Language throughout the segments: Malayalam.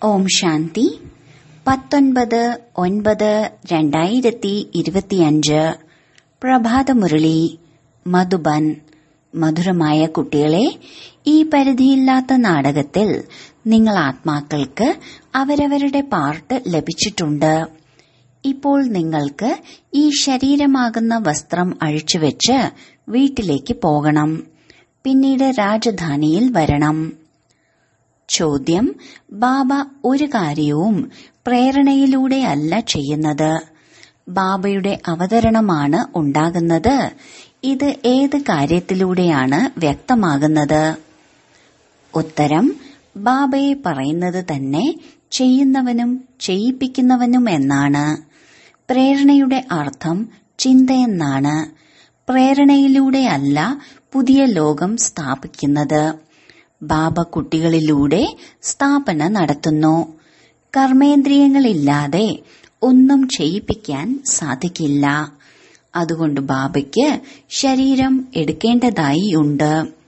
ഓം ശാന്തി പത്തൊൻപത് ഒൻപത് രണ്ടായിരത്തി ഇരുപത്തിയഞ്ച് പ്രഭാതമുരളി മധുബൻ മധുരമായ കുട്ടികളെ ഈ പരിധിയില്ലാത്ത നാടകത്തിൽ നിങ്ങൾ ആത്മാക്കൾക്ക് അവരവരുടെ പാർട്ട് ലഭിച്ചിട്ടുണ്ട് ഇപ്പോൾ നിങ്ങൾക്ക് ഈ ശരീരമാകുന്ന വസ്ത്രം അഴിച്ചുവെച്ച് വീട്ടിലേക്ക് പോകണം പിന്നീട് രാജധാനിയിൽ വരണം ചോദ്യം ബാബ ഒരു കാര്യവും പ്രേരണയിലൂടെയല്ല ചെയ്യുന്നത് ബാബയുടെ അവതരണമാണ് ഉണ്ടാകുന്നത് ഇത് ഏത് കാര്യത്തിലൂടെയാണ് വ്യക്തമാകുന്നത് ഉത്തരം ബാബയെ പറയുന്നത് തന്നെ ചെയ്യുന്നവനും ചെയ്യിപ്പിക്കുന്നവനും എന്നാണ് പ്രേരണയുടെ അർത്ഥം ചിന്തയെന്നാണ് പ്രേരണയിലൂടെയല്ല പുതിയ ലോകം സ്ഥാപിക്കുന്നത് ബാബ കുട്ടികളിലൂടെ സ്ഥാപന നടത്തുന്നു കർമ്മേന്ദ്രിയങ്ങളില്ലാതെ ഒന്നും ചെയ്യിപ്പിക്കാൻ സാധിക്കില്ല അതുകൊണ്ട് ബാബയ്ക്ക് ശരീരം എടുക്കേണ്ടതായി ഉണ്ട്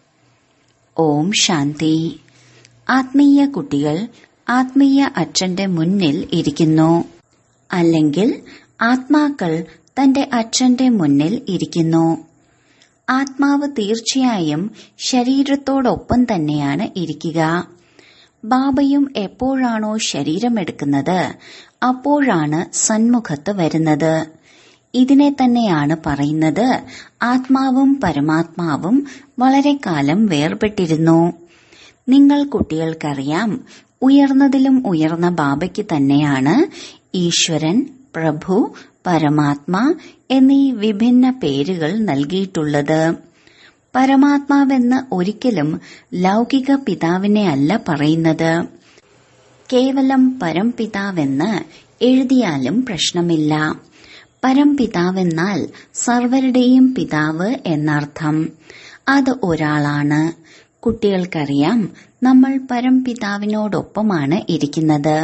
ഓം ശാന്തി ആത്മീയ കുട്ടികൾ ആത്മീയ അച്ഛന്റെ മുന്നിൽ ഇരിക്കുന്നു അല്ലെങ്കിൽ ആത്മാക്കൾ തന്റെ അച്ഛന്റെ മുന്നിൽ ഇരിക്കുന്നു ആത്മാവ് തീർച്ചയായും ശരീരത്തോടൊപ്പം തന്നെയാണ് ഇരിക്കുക ബാബയും എപ്പോഴാണോ ശരീരമെടുക്കുന്നത് അപ്പോഴാണ് സന്മുഖത്ത് വരുന്നത് ഇതിനെ തന്നെയാണ് പറയുന്നത് ആത്മാവും പരമാത്മാവും വളരെ കാലം വേർപെട്ടിരുന്നു നിങ്ങൾ കുട്ടികൾക്കറിയാം ഉയർന്നതിലും ഉയർന്ന ബാബയ്ക്ക് തന്നെയാണ് ഈശ്വരൻ പ്രഭു പരമാത്മ എന്നീ വിഭിന്ന പേരുകൾ നൽകിയിട്ടുള്ളത് പരമാത്മാവെന്ന് ഒരിക്കലും ലൗകിക പിതാവിനെ അല്ല പറയുന്നത് കേവലം പരംപിതാവെന്ന് എഴുതിയാലും പ്രശ്നമില്ല പരംപിതാവെന്നാൽ സർവരുടെയും പിതാവ് എന്നർത്ഥം അത് ഒരാളാണ് കുട്ടികൾക്കറിയാം നമ്മൾ പരംപിതാവിനോടൊപ്പമാണ് ഇരിക്കുന്നത്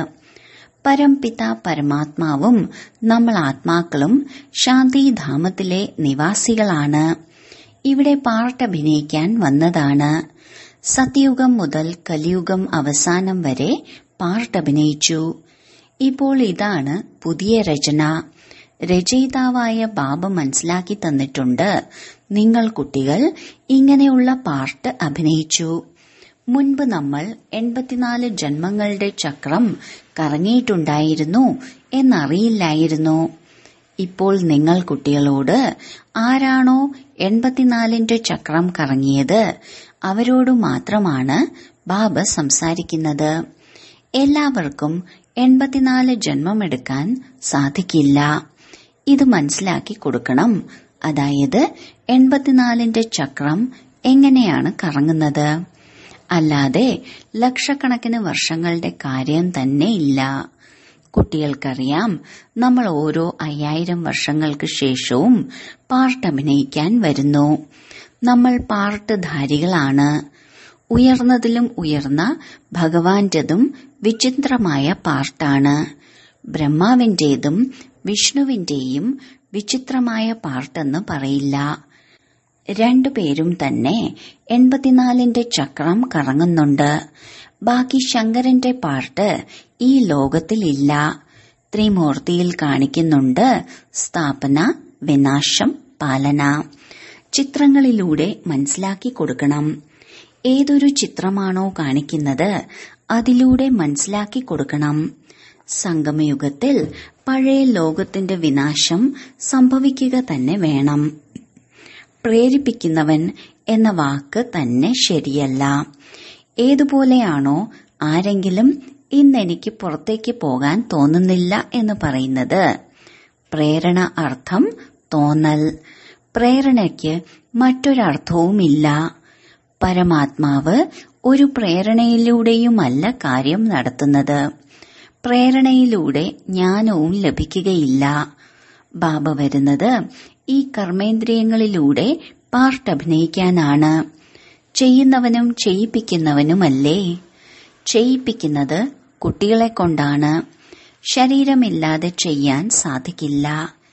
പരംപിത പരമാത്മാവും നമ്മൾ ആത്മാക്കളും ശാന്തിധാമത്തിലെ നിവാസികളാണ് ഇവിടെ പാർട്ടഭിനയിക്കാൻ വന്നതാണ് സത്യയുഗം മുതൽ കലിയുഗം അവസാനം വരെ പാർട്ടഭിനയിച്ചു ഇപ്പോൾ ഇതാണ് പുതിയ രചന രചയിതാവായ ബാബ മനസ്സിലാക്കി തന്നിട്ടുണ്ട് നിങ്ങൾ കുട്ടികൾ ഇങ്ങനെയുള്ള പാർട്ട് അഭിനയിച്ചു മുൻപ് നമ്മൾ എൺപത്തിനാല് ജന്മങ്ങളുടെ ചക്രം കറങ്ങിയിട്ടുണ്ടായിരുന്നു എന്നറിയില്ലായിരുന്നു ഇപ്പോൾ നിങ്ങൾ കുട്ടികളോട് ആരാണോ എൺപത്തിനാലിന്റെ ചക്രം കറങ്ങിയത് അവരോട് മാത്രമാണ് ബാബ സംസാരിക്കുന്നത് എല്ലാവർക്കും എൺപത്തിനാല് ജന്മമെടുക്കാൻ സാധിക്കില്ല ഇത് മനസ്സിലാക്കി കൊടുക്കണം അതായത് എൺപത്തിനാലിന്റെ ചക്രം എങ്ങനെയാണ് കറങ്ങുന്നത് അല്ലാതെ ലക്ഷക്കണക്കിന് വർഷങ്ങളുടെ കാര്യം തന്നെ ഇല്ല കുട്ടികൾക്കറിയാം നമ്മൾ ഓരോ അയ്യായിരം വർഷങ്ങൾക്ക് ശേഷവും പാർട്ട് അഭിനയിക്കാൻ വരുന്നു നമ്മൾ പാർട്ട്ധാരികളാണ് ഉയർന്നതിലും ഉയർന്ന ഭഗവാന്റെതും വിചിത്രമായ പാർട്ടാണ് ബ്രഹ്മാവിന്റേതും വിഷ്ണുവിന്റെയും വിചിത്രമായ പാർട്ടെന്ന് പറയില്ല രണ്ടുപേരും തന്നെ എൺപത്തിനാലിന്റെ ചക്രം കറങ്ങുന്നുണ്ട് ബാക്കി ശങ്കരന്റെ പാർട്ട് ഈ ലോകത്തിലില്ല ത്രിമൂർത്തിയിൽ കാണിക്കുന്നുണ്ട് സ്ഥാപന വിനാശം പാലന ചിത്രങ്ങളിലൂടെ മനസ്സിലാക്കി കൊടുക്കണം ഏതൊരു ചിത്രമാണോ കാണിക്കുന്നത് അതിലൂടെ മനസ്സിലാക്കി കൊടുക്കണം സംഗമയുഗത്തിൽ പഴയ ലോകത്തിന്റെ വിനാശം സംഭവിക്കുക തന്നെ വേണം പ്രേരിപ്പിക്കുന്നവൻ എന്ന വാക്ക് തന്നെ ശരിയല്ല ഏതുപോലെയാണോ ആരെങ്കിലും ഇന്നെനിക്ക് പുറത്തേക്ക് പോകാൻ തോന്നുന്നില്ല എന്ന് പറയുന്നത് പ്രേരണ അർത്ഥം തോന്നൽ പ്രേരണയ്ക്ക് മറ്റൊരർത്ഥവുമില്ല പരമാത്മാവ് ഒരു പ്രേരണയിലൂടെയുമല്ല കാര്യം നടത്തുന്നത് പ്രേരണയിലൂടെ ജ്ഞാനവും ലഭിക്കുകയില്ല ബാബ വരുന്നത് ഈ കർമ്മേന്ദ്രിയങ്ങളിലൂടെ പാർട്ട് അഭിനയിക്കാനാണ് ചെയ്യുന്നവനും ചെയ്യിപ്പിക്കുന്നവനുമല്ലേ ചെയ്യിപ്പിക്കുന്നത് കുട്ടികളെ കൊണ്ടാണ് ശരീരമില്ലാതെ ചെയ്യാൻ സാധിക്കില്ല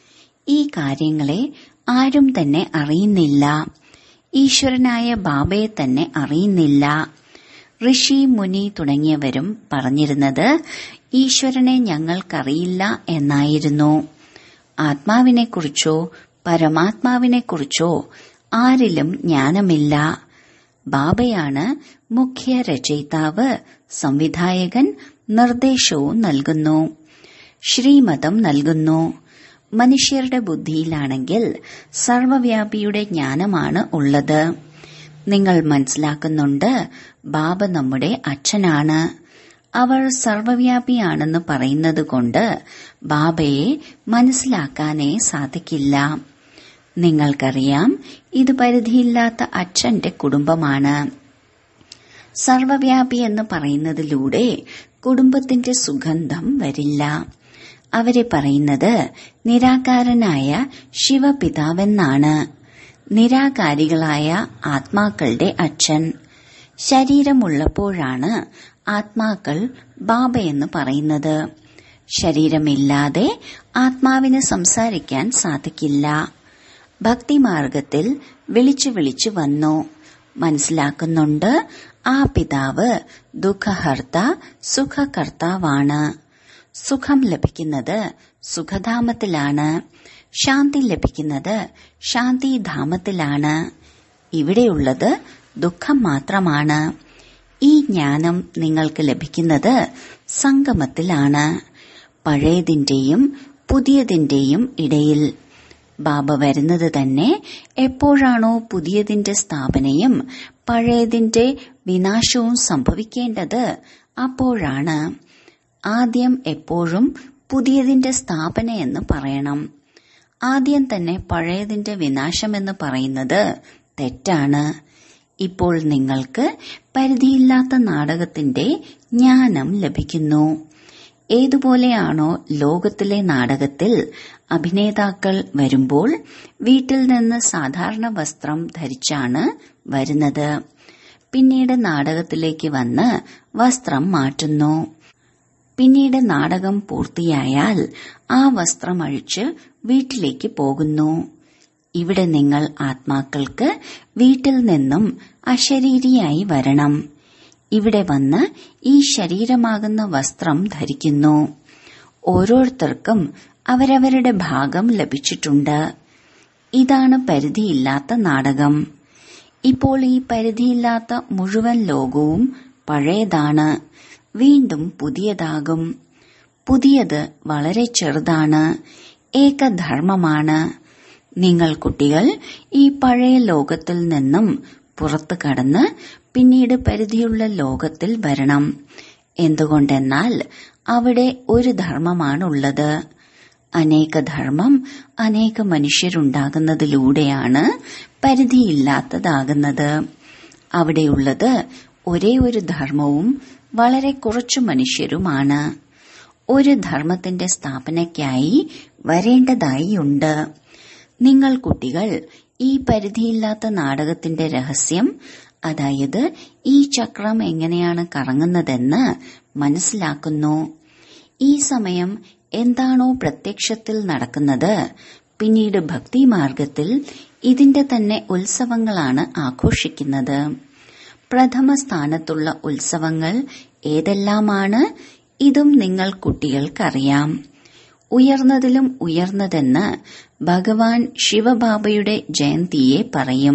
ഈ കാര്യങ്ങളെ ആരും തന്നെ അറിയുന്നില്ല ഈശ്വരനായ ബാബയെ തന്നെ അറിയുന്നില്ല ഋഷി മുനി തുടങ്ങിയവരും പറഞ്ഞിരുന്നത് ഈശ്വരനെ ഞങ്ങൾക്കറിയില്ല എന്നായിരുന്നു ആത്മാവിനെക്കുറിച്ചോ പരമാത്മാവിനെക്കുറിച്ചോ ആരിലും ജ്ഞാനമില്ല ബാബയാണ് മുഖ്യ രചയിതാവ് സംവിധായകൻ നിർദ്ദേശവും നൽകുന്നു ശ്രീമതം നൽകുന്നു മനുഷ്യരുടെ ബുദ്ധിയിലാണെങ്കിൽ സർവവ്യാപിയുടെ ജ്ഞാനമാണ് ഉള്ളത് നിങ്ങൾ മനസ്സിലാക്കുന്നുണ്ട് ബാബ നമ്മുടെ അച്ഛനാണ് അവർ സർവവ്യാപിയാണെന്ന് പറയുന്നത് കൊണ്ട് ബാബയെ മനസ്സിലാക്കാനേ സാധിക്കില്ല നിങ്ങൾക്കറിയാം ഇത് പരിധിയില്ലാത്ത അച്ഛന്റെ കുടുംബമാണ് സർവവ്യാപി എന്ന് പറയുന്നതിലൂടെ കുടുംബത്തിന്റെ സുഗന്ധം വരില്ല അവരെ പറയുന്നത് നിരാകാരനായ ശിവപിതാവെന്നാണ് നിരാകാരികളായ ആത്മാക്കളുടെ അച്ഛൻ ശരീരമുള്ളപ്പോഴാണ് ആത്മാക്കൾ ബാബയെന്ന് പറയുന്നത് ശരീരമില്ലാതെ ആത്മാവിന് സംസാരിക്കാൻ സാധിക്കില്ല ഭക്തിമാർഗത്തിൽ വിളിച്ചു വിളിച്ചു വന്നു മനസ്സിലാക്കുന്നുണ്ട് ആ പിതാവ് ദുഃഖഹർത്ത സുഖകർത്താവാണ് സുഖം ലഭിക്കുന്നത് സുഖധാമത്തിലാണ് ശാന്തി ലഭിക്കുന്നത് ശാന്തിധാമത്തിലാണ് ഇവിടെയുള്ളത് ദുഃഖം മാത്രമാണ് ഈ ജ്ഞാനം നിങ്ങൾക്ക് ലഭിക്കുന്നത് സംഗമത്തിലാണ് പഴയതിന്റെയും പുതിയതിന്റെയും ഇടയിൽ ബാബ വരുന്നത് തന്നെ എപ്പോഴാണോ പുതിയതിന്റെ സ്ഥാപനയും പഴയതിന്റെ വിനാശവും സംഭവിക്കേണ്ടത് അപ്പോഴാണ് ആദ്യം എപ്പോഴും പുതിയതിന്റെ സ്ഥാപന എന്ന് പറയണം ആദ്യം തന്നെ പഴയതിന്റെ വിനാശമെന്ന് പറയുന്നത് തെറ്റാണ് ഇപ്പോൾ നിങ്ങൾക്ക് പരിധിയില്ലാത്ത നാടകത്തിന്റെ ജ്ഞാനം ലഭിക്കുന്നു ഏതുപോലെയാണോ ലോകത്തിലെ നാടകത്തിൽ അഭിനേതാക്കൾ വരുമ്പോൾ വീട്ടിൽ നിന്ന് സാധാരണ വസ്ത്രം ധരിച്ചാണ് വരുന്നത് പിന്നീട് നാടകത്തിലേക്ക് വന്ന് വസ്ത്രം മാറ്റുന്നു പിന്നീട് നാടകം പൂർത്തിയായാൽ ആ വസ്ത്രം അഴിച്ച് വീട്ടിലേക്ക് പോകുന്നു ഇവിടെ നിങ്ങൾ ആത്മാക്കൾക്ക് വീട്ടിൽ നിന്നും അശരീരിയായി വരണം ഇവിടെ വന്ന് ഈ ശരീരമാകുന്ന വസ്ത്രം ധരിക്കുന്നു ഓരോരുത്തർക്കും അവരവരുടെ ഭാഗം ലഭിച്ചിട്ടുണ്ട് ഇതാണ് പരിധിയില്ലാത്ത നാടകം ഇപ്പോൾ ഈ പരിധിയില്ലാത്ത മുഴുവൻ ലോകവും പഴയതാണ് വീണ്ടും പുതിയതാകും പുതിയത് വളരെ ചെറുതാണ് ഏകധർമ്മമാണ് നിങ്ങൾ കുട്ടികൾ ഈ പഴയ ലോകത്തിൽ നിന്നും പുറത്തു കടന്ന് പിന്നീട് പരിധിയുള്ള ലോകത്തിൽ വരണം എന്തുകൊണ്ടെന്നാൽ അവിടെ ഒരു ധർമ്മമാണുള്ളത് അനേക ധർമ്മം അനേക മനുഷ്യരുണ്ടാകുന്നതിലൂടെയാണ് പരിധിയില്ലാത്തതാകുന്നത് അവിടെയുള്ളത് ഒരേ ഒരു ധർമ്മവും വളരെ കുറച്ചു മനുഷ്യരുമാണ് ഒരു ധർമ്മത്തിന്റെ സ്ഥാപനയ്ക്കായി വരേണ്ടതായി ഉണ്ട് നിങ്ങൾ കുട്ടികൾ ഈ പരിധിയില്ലാത്ത നാടകത്തിന്റെ രഹസ്യം അതായത് ഈ ചക്രം എങ്ങനെയാണ് കറങ്ങുന്നതെന്ന് മനസ്സിലാക്കുന്നു ഈ സമയം എന്താണോ പ്രത്യക്ഷത്തിൽ നടക്കുന്നത് പിന്നീട് ഭക്തിമാർഗത്തിൽ ഇതിന്റെ തന്നെ ഉത്സവങ്ങളാണ് ആഘോഷിക്കുന്നത് പ്രഥമ സ്ഥാനത്തുള്ള ഉത്സവങ്ങൾ ഏതെല്ലാമാണ് ഇതും നിങ്ങൾ കുട്ടികൾക്കറിയാം ഉയർന്നതിലും ഉയർന്നതെന്ന് ഭഗവാൻ ശിവബാബയുടെ ജയന്തിയെ പറയും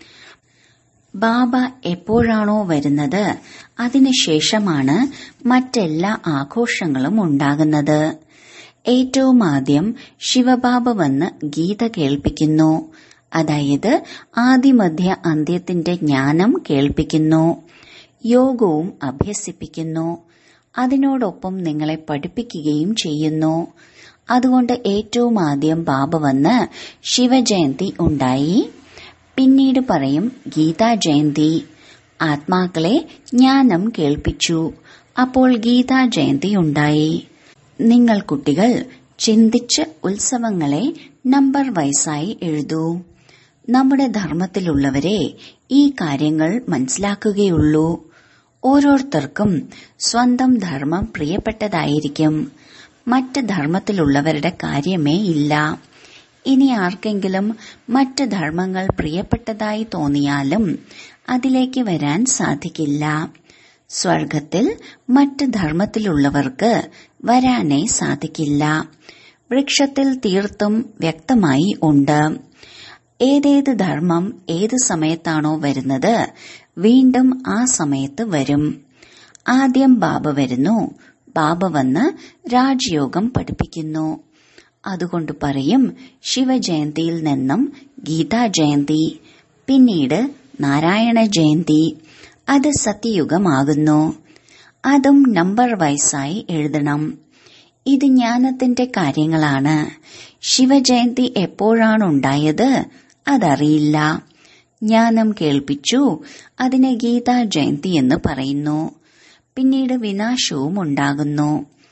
ബാബ എപ്പോഴാണോ വരുന്നത് അതിനുശേഷമാണ് മറ്റെല്ലാ ആഘോഷങ്ങളും ഉണ്ടാകുന്നത് ഏറ്റവും ആദ്യം ശിവബാബ വന്ന് ഗീത കേൾപ്പിക്കുന്നു അതായത് ആദിമധ്യ അന്ത്യത്തിന്റെ ജ്ഞാനം കേൾപ്പിക്കുന്നു യോഗവും അഭ്യസിപ്പിക്കുന്നു അതിനോടൊപ്പം നിങ്ങളെ പഠിപ്പിക്കുകയും ചെയ്യുന്നു അതുകൊണ്ട് ഏറ്റവും ആദ്യം ബാബ വന്ന് ശിവജയന്തി ഉണ്ടായി പിന്നീട് പറയും ഗീതാ ജയന്തി ആത്മാക്കളെ ജ്ഞാനം കേൾപ്പിച്ചു അപ്പോൾ ഗീതാ ജയന്തി ഉണ്ടായി നിങ്ങൾ കുട്ടികൾ ചിന്തിച്ച് ഉത്സവങ്ങളെ നമ്പർ വയസ്സായി എഴുതൂ നമ്മുടെ ധർമ്മത്തിലുള്ളവരെ ഈ കാര്യങ്ങൾ മനസ്സിലാക്കുകയുള്ളൂ ഓരോരുത്തർക്കും സ്വന്തം ധർമ്മം പ്രിയപ്പെട്ടതായിരിക്കും മറ്റ് ധർമ്മത്തിലുള്ളവരുടെ കാര്യമേ ഇല്ല ഇനി ആർക്കെങ്കിലും മറ്റ് ധർമ്മങ്ങൾ പ്രിയപ്പെട്ടതായി തോന്നിയാലും അതിലേക്ക് വരാൻ സാധിക്കില്ല സ്വർഗത്തിൽ മറ്റ് ധർമ്മത്തിലുള്ളവർക്ക് വരാനേ സാധിക്കില്ല വൃക്ഷത്തിൽ തീർത്തും വ്യക്തമായി ഉണ്ട് ഏതേത് ധർമ്മം ഏത് സമയത്താണോ വരുന്നത് വീണ്ടും ആ സമയത്ത് വരും ആദ്യം ബാബ വരുന്നു ബാബ വന്ന് രാജയോഗം പഠിപ്പിക്കുന്നു അതുകൊണ്ട് പറയും ശിവജയന്തിയിൽ നിന്നും ഗീതാ ജയന്തി പിന്നീട് നാരായണ ജയന്തി അത് സത്യയുഗമാകുന്നു അതും നമ്പർ വൈസായി എഴുതണം ഇത് ജ്ഞാനത്തിന്റെ കാര്യങ്ങളാണ് ശിവജയന്തി എപ്പോഴാണ് ഉണ്ടായത് അതറിയില്ല ജ്ഞാനം കേൾപ്പിച്ചു അതിനെ ഗീതാ ജയന്തി എന്ന് പറയുന്നു പിന്നീട് വിനാശവും ഉണ്ടാകുന്നു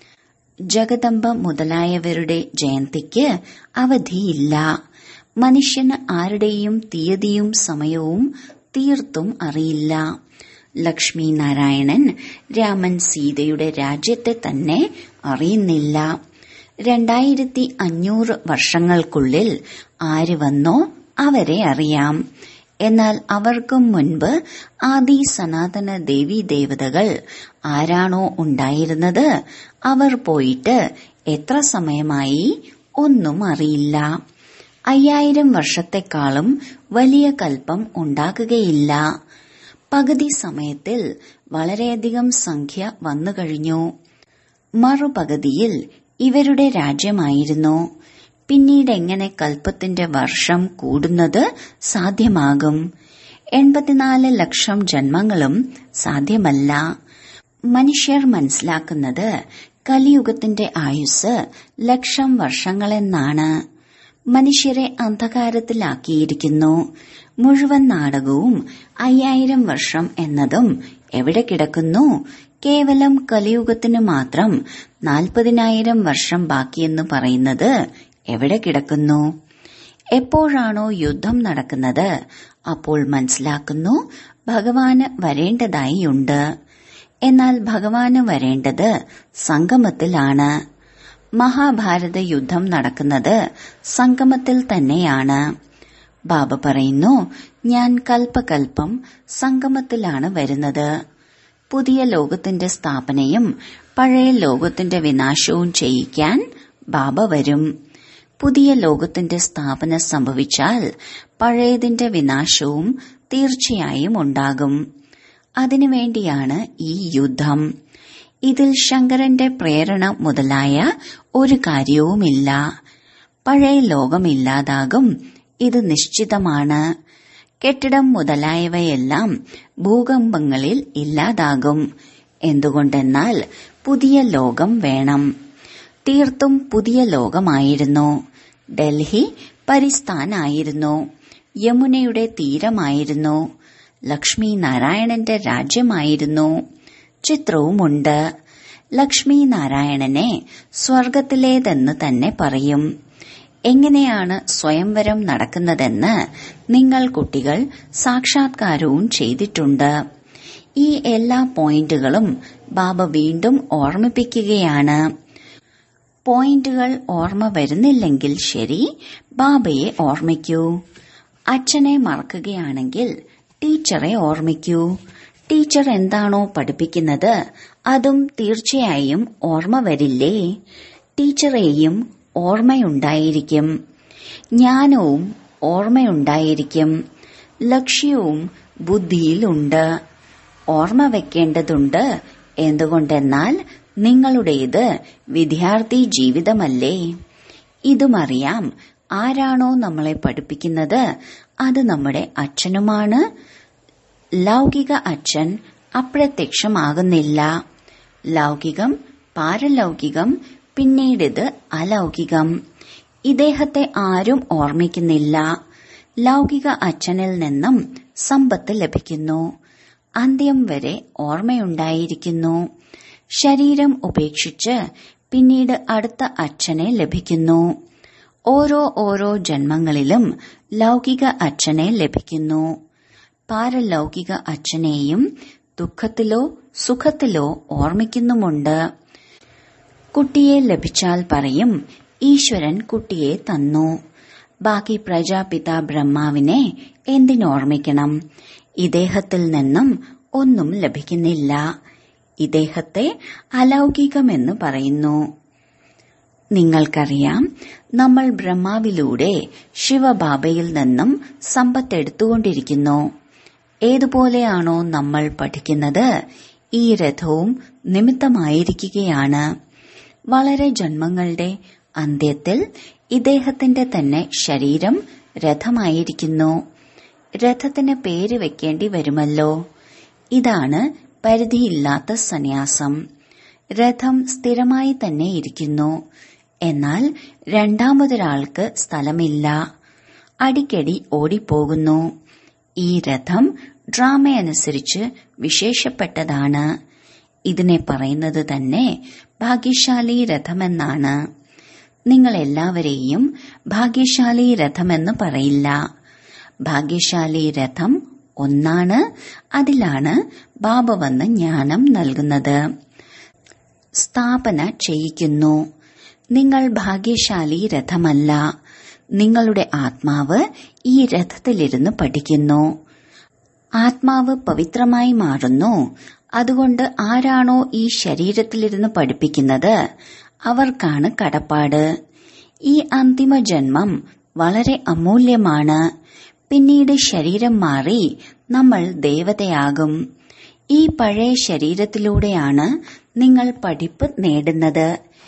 ജഗദമ്പ മുതലായവരുടെ ജയന്തിക്ക് അവധിയില്ല മനുഷ്യന് ആരുടെയും തീയതിയും സമയവും തീർത്തും അറിയില്ല ലക്ഷ്മി നാരായണൻ രാമൻ സീതയുടെ രാജ്യത്തെ തന്നെ അറിയുന്നില്ല രണ്ടായിരത്തി അഞ്ഞൂറ് വർഷങ്ങൾക്കുള്ളിൽ ആര് വന്നോ അവരെ അറിയാം എന്നാൽ അവർക്കും മുൻപ് ആദി സനാതന ദേവീ ദേവതകൾ ആരാണോ ഉണ്ടായിരുന്നത് അവർ പോയിട്ട് എത്ര സമയമായി ഒന്നും അറിയില്ല അയ്യായിരം വർഷത്തെക്കാളും വലിയ കൽപ്പം ഉണ്ടാകുകയില്ല പകുതി സമയത്തിൽ വളരെയധികം സംഖ്യ വന്നു കഴിഞ്ഞു മറുപകുതിയിൽ ഇവരുടെ രാജ്യമായിരുന്നു പിന്നീട് എങ്ങനെ കൽപ്പത്തിന്റെ വർഷം കൂടുന്നത് സാധ്യമാകും എൺപത്തിനാല് ലക്ഷം ജന്മങ്ങളും സാധ്യമല്ല മനുഷ്യർ മനസ്സിലാക്കുന്നത് കലിയുഗത്തിന്റെ ആയുസ് ലക്ഷം വർഷങ്ങളെന്നാണ് മനുഷ്യരെ അന്ധകാരത്തിലാക്കിയിരിക്കുന്നു മുഴുവൻ നാടകവും അയ്യായിരം വർഷം എന്നതും എവിടെ കിടക്കുന്നു കേവലം കലിയുഗത്തിന് മാത്രം നാൽപ്പതിനായിരം വർഷം ബാക്കിയെന്ന് പറയുന്നത് എവിടെ കിടക്കുന്നു എപ്പോഴാണോ യുദ്ധം നടക്കുന്നത് അപ്പോൾ മനസ്സിലാക്കുന്നു ഭഗവാന് വരേണ്ടതായിയുണ്ട് എന്നാൽ ഭഗവാന് വരേണ്ടത് സംഗമത്തിലാണ് മഹാഭാരത യുദ്ധം നടക്കുന്നത് സംഗമത്തിൽ തന്നെയാണ് ബാബ പറയുന്നു ഞാൻ കൽപ്പകൽപ്പം സംഗമത്തിലാണ് വരുന്നത് പുതിയ ലോകത്തിന്റെ സ്ഥാപനയും പഴയ ലോകത്തിന്റെ വിനാശവും ചെയ്യിക്കാൻ ബാബ വരും പുതിയ ലോകത്തിന്റെ സ്ഥാപന സംഭവിച്ചാൽ പഴയതിന്റെ വിനാശവും തീർച്ചയായും ഉണ്ടാകും അതിനുവേണ്ടിയാണ് ഈ യുദ്ധം ഇതിൽ ശങ്കരന്റെ പ്രേരണ മുതലായ ഒരു കാര്യവുമില്ല പഴയ ലോകമില്ലാതാകും ഇത് നിശ്ചിതമാണ് കെട്ടിടം മുതലായവയെല്ലാം ഭൂകമ്പങ്ങളിൽ ഇല്ലാതാകും എന്തുകൊണ്ടെന്നാൽ പുതിയ ലോകം വേണം തീർത്തും പുതിയ ലോകമായിരുന്നു ഡൽഹി പരിസ്ഥാനായിരുന്നു യമുനയുടെ തീരമായിരുന്നു ലക്ഷ്മി നാരായണന്റെ രാജ്യമായിരുന്നു ചിത്രവുമുണ്ട് ലക്ഷ്മി നാരായണനെ സ്വർഗത്തിലേതെന്ന് തന്നെ പറയും എങ്ങനെയാണ് സ്വയംവരം നടക്കുന്നതെന്ന് നിങ്ങൾ കുട്ടികൾ സാക്ഷാത്കാരവും ചെയ്തിട്ടുണ്ട് ഈ എല്ലാ പോയിന്റുകളും ബാബ വീണ്ടും ഓർമ്മിപ്പിക്കുകയാണ് പോയിന്റുകൾ ഓർമ്മ വരുന്നില്ലെങ്കിൽ ശരി ബാബയെ ഓർമ്മിക്കൂ അച്ഛനെ മറക്കുകയാണെങ്കിൽ ടീച്ചറെ ഓർമ്മിക്കൂ ടീച്ചർ എന്താണോ പഠിപ്പിക്കുന്നത് അതും തീർച്ചയായും ഓർമ്മ വരില്ലേ ടീച്ചറെയും ഓർമ്മയുണ്ടായിരിക്കും ജ്ഞാനവും ഓർമ്മയുണ്ടായിരിക്കും ലക്ഷ്യവും ബുദ്ധിയിലുണ്ട് ഓർമ്മ വെക്കേണ്ടതുണ്ട് എന്തുകൊണ്ടെന്നാൽ നിങ്ങളുടേത് വിദ്യാർത്ഥി ജീവിതമല്ലേ ഇതുമറിയാം ആരാണോ നമ്മളെ പഠിപ്പിക്കുന്നത് അത് നമ്മുടെ അച്ഛനുമാണ് ലൗകിക അച്ഛൻ അപ്രത്യക്ഷമാകുന്നില്ല ലൗകികം പാരലൗകികം പിന്നീടിത് അലൗകികം ഇദ്ദേഹത്തെ ആരും ഓർമ്മിക്കുന്നില്ല ലൗകിക അച്ഛനിൽ നിന്നും സമ്പത്ത് ലഭിക്കുന്നു അന്ത്യം വരെ ഓർമ്മയുണ്ടായിരിക്കുന്നു ശരീരം ഉപേക്ഷിച്ച് പിന്നീട് അടുത്ത അച്ഛനെ ലഭിക്കുന്നു ഓരോ ഓരോ ജന്മങ്ങളിലും ലൗകിക അച്ഛനെ ലഭിക്കുന്നു പാരലൗകിക അച്ഛനെയും ദുഃഖത്തിലോ സുഖത്തിലോ ഓർമ്മിക്കുന്നുമുണ്ട് കുട്ടിയെ ലഭിച്ചാൽ പറയും ഈശ്വരൻ കുട്ടിയെ തന്നു ബാക്കി പ്രജാപിത ബ്രഹ്മാവിനെ എന്തിനോർമ്മിക്കണം ഇദ്ദേഹത്തിൽ നിന്നും ഒന്നും ലഭിക്കുന്നില്ല ഇദ്ദേഹത്തെ അലൗകികമെന്ന് പറയുന്നു നിങ്ങൾക്കറിയാം നമ്മൾ ബ്രഹ്മാവിലൂടെ ശിവബാബയിൽ നിന്നും സമ്പത്തെടുത്തുകൊണ്ടിരിക്കുന്നു ഏതുപോലെയാണോ നമ്മൾ പഠിക്കുന്നത് ഈ രഥവും നിമിത്തമായിരിക്കുകയാണ് വളരെ ജന്മങ്ങളുടെ അന്ത്യത്തിൽ ഇദ്ദേഹത്തിന്റെ തന്നെ ശരീരം രഥമായിരിക്കുന്നു രഥത്തിന് പേര് വെക്കേണ്ടി വരുമല്ലോ ഇതാണ് പരിധിയില്ലാത്ത സന്യാസം രഥം സ്ഥിരമായി തന്നെ ഇരിക്കുന്നു എന്നാൽ രണ്ടാമതൊരാൾക്ക് സ്ഥലമില്ല അടിക്കടി ഓടിപ്പോകുന്നു ഈ രഥം ഡ്രാമയനുസരിച്ച് വിശേഷപ്പെട്ടതാണ് ഇതിനെ പറയുന്നത് തന്നെ ഭാഗ്യശാലി രഥമെന്നാണ് നിങ്ങൾ എല്ലാവരെയും ഭാഗ്യശാലി രഥമെന്ന് പറയില്ല ഭാഗ്യശാലി രഥം ഒന്നാണ് അതിലാണ് ബാബ വന്ന് ജ്ഞാനം നൽകുന്നത് സ്ഥാപന ചെയ്യിക്കുന്നു നിങ്ങൾ ഭാഗ്യശാലി രഥമല്ല നിങ്ങളുടെ ആത്മാവ് ഈ രഥത്തിലിരുന്ന് പഠിക്കുന്നു ആത്മാവ് പവിത്രമായി മാറുന്നു അതുകൊണ്ട് ആരാണോ ഈ ശരീരത്തിലിരുന്ന് പഠിപ്പിക്കുന്നത് അവർക്കാണ് കടപ്പാട് ഈ അന്തിമ ജന്മം വളരെ അമൂല്യമാണ് പിന്നീട് ശരീരം മാറി നമ്മൾ ദേവതയാകും ഈ പഴയ ശരീരത്തിലൂടെയാണ് നിങ്ങൾ പഠിപ്പ് നേടുന്നത്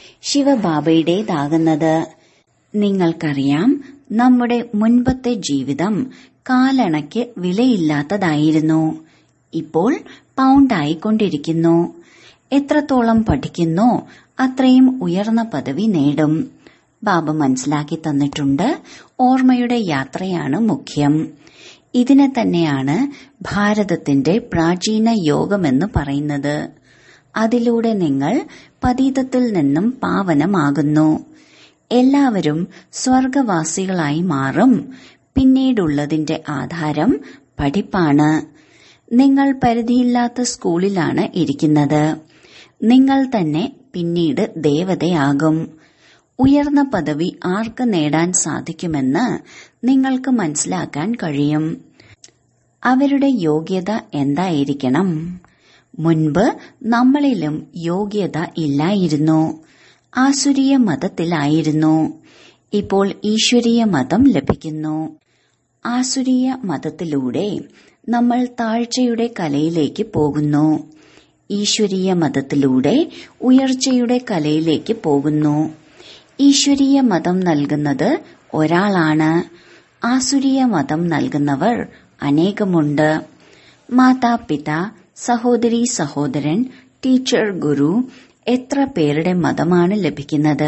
ശിവബാബയുടേതാകുന്നത് നിങ്ങൾക്കറിയാം നമ്മുടെ മുൻപത്തെ ജീവിതം കാലണയ്ക്ക് വിലയില്ലാത്തതായിരുന്നു ഇപ്പോൾ പൗണ്ടായിക്കൊണ്ടിരിക്കുന്നു എത്രത്തോളം പഠിക്കുന്നോ അത്രയും ഉയർന്ന പദവി നേടും ബാബ മനസ്സിലാക്കി തന്നിട്ടുണ്ട് ഓർമ്മയുടെ യാത്രയാണ് മുഖ്യം ഇതിനെ തന്നെയാണ് ഭാരതത്തിന്റെ പ്രാചീന യോഗമെന്ന് പറയുന്നത് അതിലൂടെ നിങ്ങൾ പതീതത്തിൽ നിന്നും പാവനമാകുന്നു എല്ലാവരും സ്വർഗവാസികളായി മാറും പിന്നീടുള്ളതിന്റെ ആധാരം പഠിപ്പാണ് നിങ്ങൾ പരിധിയില്ലാത്ത സ്കൂളിലാണ് ഇരിക്കുന്നത് നിങ്ങൾ തന്നെ പിന്നീട് ദേവതയാകും ഉയർന്ന പദവി ആർക്ക് നേടാൻ സാധിക്കുമെന്ന് നിങ്ങൾക്ക് മനസ്സിലാക്കാൻ കഴിയും അവരുടെ യോഗ്യത എന്തായിരിക്കണം മുൻപ് നമ്മളിലും യോഗ്യത ഇല്ലായിരുന്നു ആസുരീയ മതത്തിലായിരുന്നു ഇപ്പോൾ ഈശ്വരീയ മതം ലഭിക്കുന്നു ആസുരീയ മതത്തിലൂടെ നമ്മൾ താഴ്ചയുടെ കലയിലേക്ക് പോകുന്നു ഈശ്വരീയ മതത്തിലൂടെ ഉയർച്ചയുടെ കലയിലേക്ക് പോകുന്നു ഈശ്വരീയ മതം നൽകുന്നത് ഒരാളാണ് ആസുരീയ മതം നൽകുന്നവർ അനേകമുണ്ട് മാതാപിത സഹോദരി സഹോദരൻ ടീച്ചർ ഗുരു എത്ര പേരുടെ മതമാണ് ലഭിക്കുന്നത്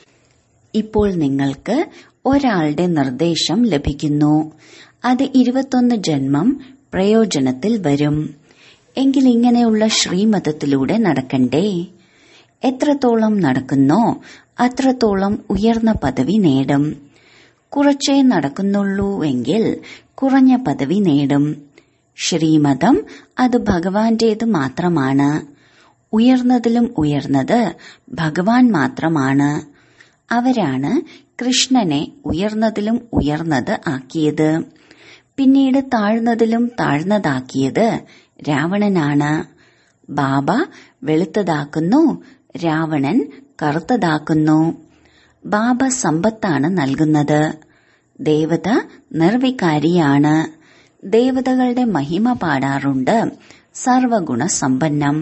ഇപ്പോൾ നിങ്ങൾക്ക് ഒരാളുടെ നിർദ്ദേശം ലഭിക്കുന്നു അത് ഇരുപത്തൊന്ന് ജന്മം പ്രയോജനത്തിൽ വരും എങ്കിൽ ഇങ്ങനെയുള്ള ശ്രീമതത്തിലൂടെ നടക്കണ്ടേ എത്രത്തോളം നടക്കുന്നോ അത്രത്തോളം ഉയർന്ന പദവി നേടും കുറച്ചേ നടക്കുന്നുള്ളൂവെങ്കിൽ കുറഞ്ഞ പദവി നേടും ശ്രീമതം അത് ഭഗവാന്റേത് മാത്രമാണ് ഉയർന്നതിലും ഉയർന്നത് ഭഗവാൻ മാത്രമാണ് അവരാണ് കൃഷ്ണനെ ഉയർന്നതിലും ഉയർന്നത് ആക്കിയത് പിന്നീട് താഴ്ന്നതിലും താഴ്ന്നതാക്കിയത് രാവണനാണ് ബാബ വെളുത്തതാക്കുന്നു രാവണൻ കറുത്തതാക്കുന്നു ബാബ സമ്പത്താണ് നൽകുന്നത് ദേവത നിർവികാരിയാണ് ദേവതകളുടെ മഹിമ പാടാറുണ്ട് സർവഗുണ സമ്പന്നം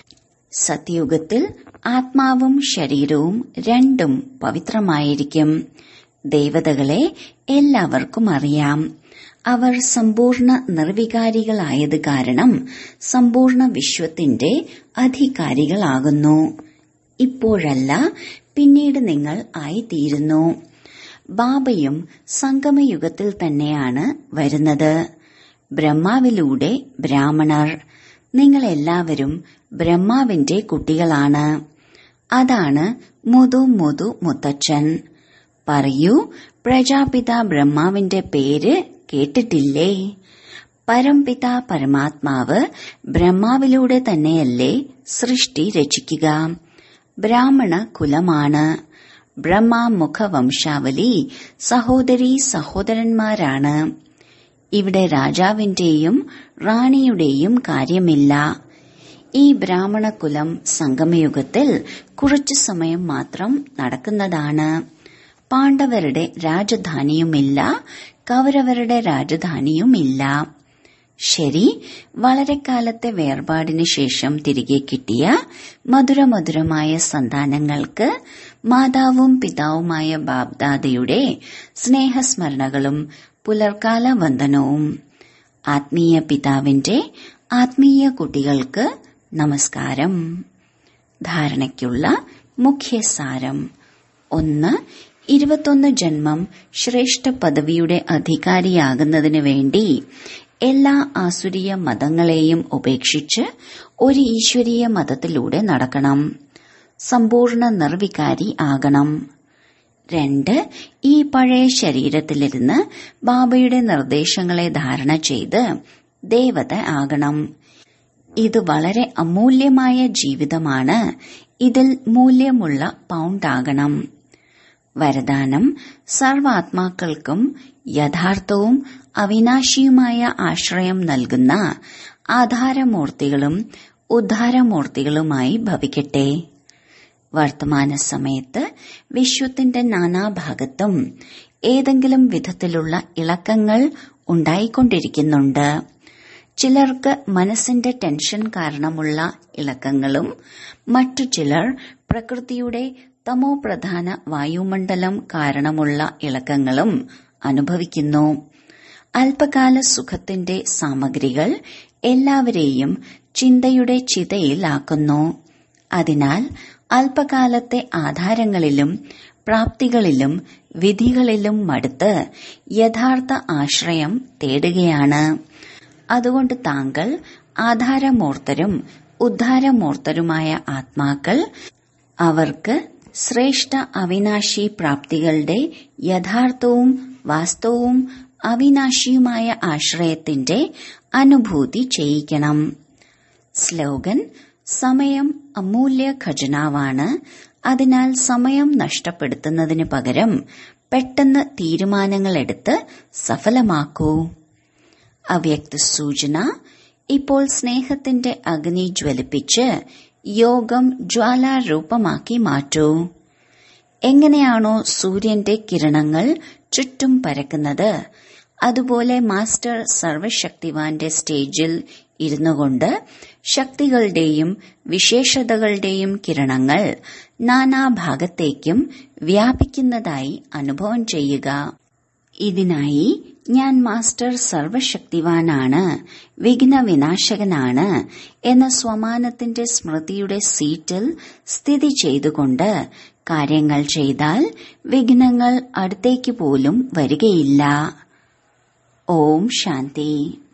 സത്യുഗത്തിൽ ആത്മാവും ശരീരവും രണ്ടും പവിത്രമായിരിക്കും ദേവതകളെ എല്ലാവർക്കും അറിയാം അവർ സമ്പൂർണ്ണ നിർവികാരികളായത് കാരണം സമ്പൂർണ്ണ വിശ്വത്തിന്റെ അധികാരികളാകുന്നു ഇപ്പോഴല്ല പിന്നീട് നിങ്ങൾ ആയിത്തീരുന്നു ബാബയും സംഗമയുഗത്തിൽ തന്നെയാണ് വരുന്നത് ബ്രഹ്മാവിലൂടെ ബ്രാഹ്മണർ നിങ്ങൾ എല്ലാവരും ബ്രഹ്മാവിന്റെ കുട്ടികളാണ് അതാണ് മുതു മുതു മുത്തച്ഛൻ പറയൂ പ്രജാപിത ബ്രഹ്മാവിന്റെ പേര് കേട്ടിട്ടില്ലേ പരംപിത പരമാത്മാവ് ബ്രഹ്മാവിലൂടെ തന്നെയല്ലേ സൃഷ്ടി രചിക്കുക ബ്രാഹ്മണ കുലമാണ് ബ്രഹ്മമുഖ വംശാവലി സഹോദരി സഹോദരന്മാരാണ് ഇവിടെ രാജാവിന്റെയും റാണിയുടെയും കാര്യമില്ല ഈ ബ്രാഹ്മണകുലം സംഗമയുഗത്തിൽ കുറച്ചു സമയം മാത്രം നടക്കുന്നതാണ് പാണ്ഡവരുടെ രാജധാനിയുമില്ല കൗരവരുടെ രാജധാനിയുമില്ല ശരി വളരെ കാലത്തെ വേർപാടിന് ശേഷം തിരികെ കിട്ടിയ മധുരമധുരമായ സന്താനങ്ങൾക്ക് മാതാവും പിതാവുമായ ബാബ്ദാദയുടെ സ്നേഹസ്മരണകളും പുലർക്കാല വന്ദനവും ആത്മീയ പിതാവിന്റെ ആത്മീയ കുട്ടികൾക്ക് നമസ്കാരം ധാരണയ്ക്കുള്ള മുഖ്യസാരം ഒന്ന് ഇരുപത്തൊന്ന് ജന്മം ശ്രേഷ്ഠ പദവിയുടെ അധികാരിയാകുന്നതിനു വേണ്ടി എല്ലാ ആസുരീയ മതങ്ങളെയും ഉപേക്ഷിച്ച് ഒരു ഈശ്വരീയ മതത്തിലൂടെ നടക്കണം സമ്പൂർണ്ണ നിർവികാരി ആകണം രണ്ട് ഈ പഴയ ശരീരത്തിലിരുന്ന് ബാബയുടെ നിർദ്ദേശങ്ങളെ ധാരണ ചെയ്ത് ദേവത ആകണം ഇത് വളരെ അമൂല്യമായ ജീവിതമാണ് ഇതിൽ മൂല്യമുള്ള പൗണ്ടാകണം വരദാനം സർവാത്മാക്കൾക്കും യഥാർത്ഥവും അവിനാശിയുമായ ആശ്രയം നൽകുന്ന ആധാരമൂർത്തികളും ഉദ്ധാരമൂർത്തികളുമായി ഭവിക്കട്ടെ വർത്തമാന സമയത്ത് വിശ്വത്തിന്റെ നാനാഭാഗത്തും ഏതെങ്കിലും വിധത്തിലുള്ള ഇളക്കങ്ങൾ ഉണ്ടായിക്കൊണ്ടിരിക്കുന്നുണ്ട് ചിലർക്ക് മനസ്സിന്റെ ടെൻഷൻ കാരണമുള്ള ഇളക്കങ്ങളും മറ്റു ചിലർ പ്രകൃതിയുടെ തമോ പ്രധാന വായുമണ്ഡലം കാരണമുള്ള ഇളക്കങ്ങളും അനുഭവിക്കുന്നു അല്പകാല സുഖത്തിന്റെ സാമഗ്രികൾ എല്ലാവരെയും ചിന്തയുടെ ചിതയിലാക്കുന്നു അതിനാൽ അല്പകാലത്തെ ആധാരങ്ങളിലും പ്രാപ്തികളിലും വിധികളിലും മടുത്ത് യഥാർത്ഥ ആശ്രയം തേടുകയാണ് അതുകൊണ്ട് താങ്കൾ ആധാരമൂർത്തരും ഉദ്ധാരമൂർത്തരുമായ ആത്മാക്കൾ അവർക്ക് ശ്രേഷ്ഠ അവിനാശി പ്രാപ്തികളുടെ യഥാർത്ഥവും വാസ്തവവും അവിനാശിയുമായ ആശ്രയത്തിന്റെ അനുഭൂതി ചെയ്യിക്കണം സ്ലോഗൻ സമയം അമൂല്യ ഖജനാവാണ് അതിനാൽ സമയം നഷ്ടപ്പെടുത്തുന്നതിന് പകരം പെട്ടെന്ന് തീരുമാനങ്ങളെടുത്ത് സഫലമാക്കൂ അവ്യക്ത സൂചന ഇപ്പോൾ സ്നേഹത്തിന്റെ അഗ്നി ജ്വലിപ്പിച്ച് യോഗം ജ്വാലാരൂപമാക്കി മാറ്റൂ എങ്ങനെയാണോ സൂര്യന്റെ കിരണങ്ങൾ ചുറ്റും പരക്കുന്നത് അതുപോലെ മാസ്റ്റർ സർവശക്തിവാന്റെ സ്റ്റേജിൽ ഇരുന്നുകൊണ്ട് ശക്തികളുടെയും വിശേഷതകളുടെയും കിരണങ്ങൾ നാനാഭാഗത്തേക്കും വ്യാപിക്കുന്നതായി അനുഭവം ചെയ്യുക ഇതിനായി ഞാൻ മാസ്റ്റർ സർവശക്തിവാനാണ് വിഘ്ന വിനാശകനാണ് എന്ന സ്വമാനത്തിന്റെ സ്മൃതിയുടെ സീറ്റിൽ സ്ഥിതി ചെയ്തുകൊണ്ട് കാര്യങ്ങൾ ചെയ്താൽ വിഘ്നങ്ങൾ അടുത്തേക്ക് പോലും വരികയില്ല ഓം ശാന്തി